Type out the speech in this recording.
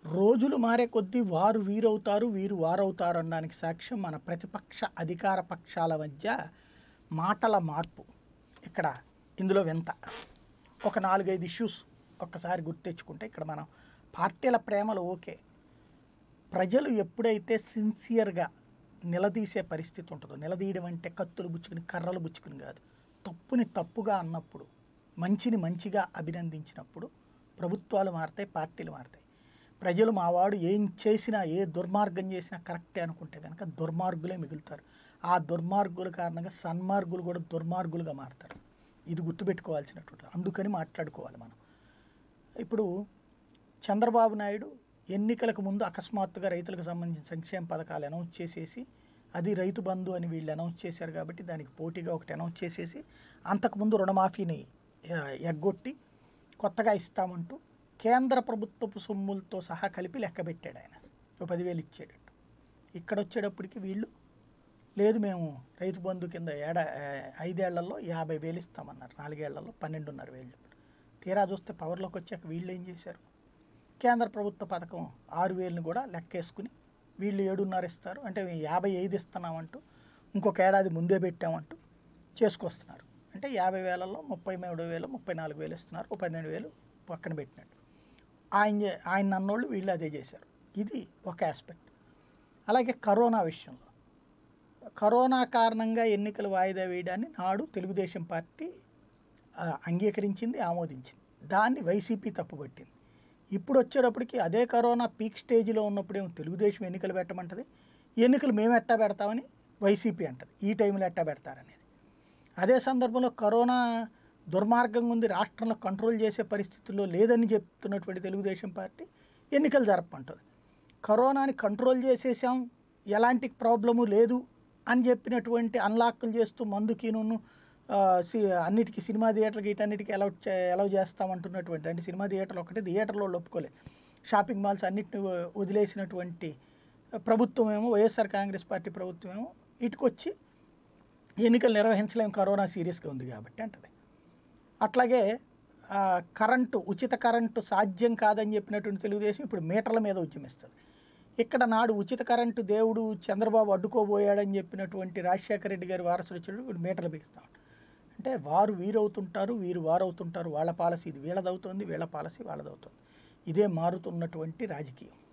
రోజులు మారే కొద్దీ వారు వీరవుతారు వీరు వారవుతారు అనడానికి సాక్ష్యం మన ప్రతిపక్ష అధికార పక్షాల మధ్య మాటల మార్పు ఇక్కడ ఇందులో వింత ఒక నాలుగైదు ఇష్యూస్ ఒక్కసారి గుర్తెచ్చుకుంటే ఇక్కడ మనం పార్టీల ప్రేమలు ఓకే ప్రజలు ఎప్పుడైతే సిన్సియర్గా నిలదీసే పరిస్థితి ఉంటుందో నిలదీయడం అంటే కత్తులు బుచ్చుకుని కర్రలు బుచ్చుకుని కాదు తప్పుని తప్పుగా అన్నప్పుడు మంచిని మంచిగా అభినందించినప్పుడు ప్రభుత్వాలు మారతాయి పార్టీలు మారతాయి ప్రజలు మావాడు ఏం చేసినా ఏ దుర్మార్గం చేసినా కరెక్టే అనుకుంటే కనుక దుర్మార్గులే మిగులుతారు ఆ దుర్మార్గుల కారణంగా సన్మార్గులు కూడా దుర్మార్గులుగా మారతారు ఇది గుర్తుపెట్టుకోవాల్సినటువంటి అందుకని మాట్లాడుకోవాలి మనం ఇప్పుడు చంద్రబాబు నాయుడు ఎన్నికలకు ముందు అకస్మాత్తుగా రైతులకు సంబంధించిన సంక్షేమ పథకాలు అనౌన్స్ చేసేసి అది రైతు బంధు అని వీళ్ళు అనౌన్స్ చేశారు కాబట్టి దానికి పోటీగా ఒకటి అనౌన్స్ చేసేసి అంతకుముందు రుణమాఫీని ఆ, ఎగ్గొట్టి కొత్తగా ఇస్తామంటూ కేంద్ర ప్రభుత్వపు సొమ్ములతో సహా కలిపి లెక్క పెట్టాడు ఆయన ఓ పదివేలు ఇచ్చేటట్టు ఇక్కడ వచ్చేటప్పటికి వీళ్ళు లేదు మేము రైతు బంధు కింద ఏడా ఆ, ఐదేళ్లలో యాభై వేలు ఇస్తామన్నారు నాలుగేళ్లలో పన్నెండున్నర వేలు చెప్పారు తీరా చూస్తే పవర్లోకి వచ్చాక వీళ్ళు ఏం చేశారు కేంద్ర ప్రభుత్వ పథకం ఆరు వేలని కూడా లెక్కేసుకుని వీళ్ళు ఏడున్నర ఇస్తారు అంటే మేము యాభై ఐదు ఇస్తున్నామంటూ ఇంకొక ఏడాది ముందే పెట్టామంటూ చేసుకొస్తున్నారు అంటే యాభై వేలలో ముప్పై మూడు వేలు ముప్పై నాలుగు వేలు ఇస్తున్నారు ఓ పన్నెండు వేలు పక్కన పెట్టినట్టు ఆయన చే- ఆయన అన్నోళ్ళు వీళ్ళు అదే చేశారు ఇది ఒక ఆస్పెక్ట్ అలాగే కరోనా విషయంలో కరోనా కారణంగా ఎన్నికలు వాయిదా వేయడాన్ని నాడు తెలుగుదేశం పార్టీ ఆ, అంగీకరించింది ఆమోదించింది దాన్ని వైసీపీ తప్పుపట్టింది ఇప్పుడు వచ్చేటప్పటికి అదే కరోనా పీక్ స్టేజ్లో ఉన్నప్పుడేమో తెలుగుదేశం ఎన్నికలు పెట్టమంటది ఎన్నికలు మేము ఎట్టా పెడతామని వైసీపీ అంటది ఈ టైంలో ఎట్టా పెడతారనేది అదే సందర్భంలో కరోనా దుర్మార్గంగా ఉంది రాష్ట్రంలో కంట్రోల్ చేసే పరిస్థితుల్లో లేదని చెప్తున్నటువంటి తెలుగుదేశం పార్టీ ఎన్నికలు జరపమంటుంది కరోనాని కంట్రోల్ చేసేసాం ఎలాంటి ప్రాబ్లము లేదు అని చెప్పినటువంటి అన్లాక్లు చేస్తూ మందుకిను అన్నిటికీ సినిమా థియేటర్కి వీటన్నిటికీ అలౌ అలౌ చేస్తామంటున్నటువంటి అంటే సినిమా థియేటర్లు ఒకటి థియేటర్లో వాళ్ళు ఒప్పుకోలేదు షాపింగ్ మాల్స్ అన్నిటిని వ- వదిలేసినటువంటి ప్రభుత్వం ఏమో వైఎస్ఆర్ కాంగ్రెస్ పార్టీ ప్రభుత్వం ఏమో ఇటుకొచ్చి ఎన్నికలు నిర్వహించలేం కరోనా సీరియస్గా ఉంది కాబట్టి అంటది అట్లాగే ఆ, కరెంటు ఉచిత కరెంటు సాధ్యం కాదని చెప్పినటువంటి తెలుగుదేశం ఇప్పుడు మీటర్ల మీద ఉద్యమిస్తుంది ఇక్కడ నాడు ఉచిత కరెంటు దేవుడు చంద్రబాబు అడ్డుకోబోయాడని చెప్పినటువంటి రాజశేఖర రెడ్డి గారి వారసుడు వచ్చాడు ఇప్పుడు మీటర్లు బిగిస్తాం అంటే వారు వీరవుతుంటారు వీరు వారవుతుంటారు వాళ్ళ పాలసీ ఇది వీళ్ళదవుతుంది వీళ్ళ పాలసీ వాళ్ళదవుతుంది ఇదే మారుతున్నటువంటి రాజకీయం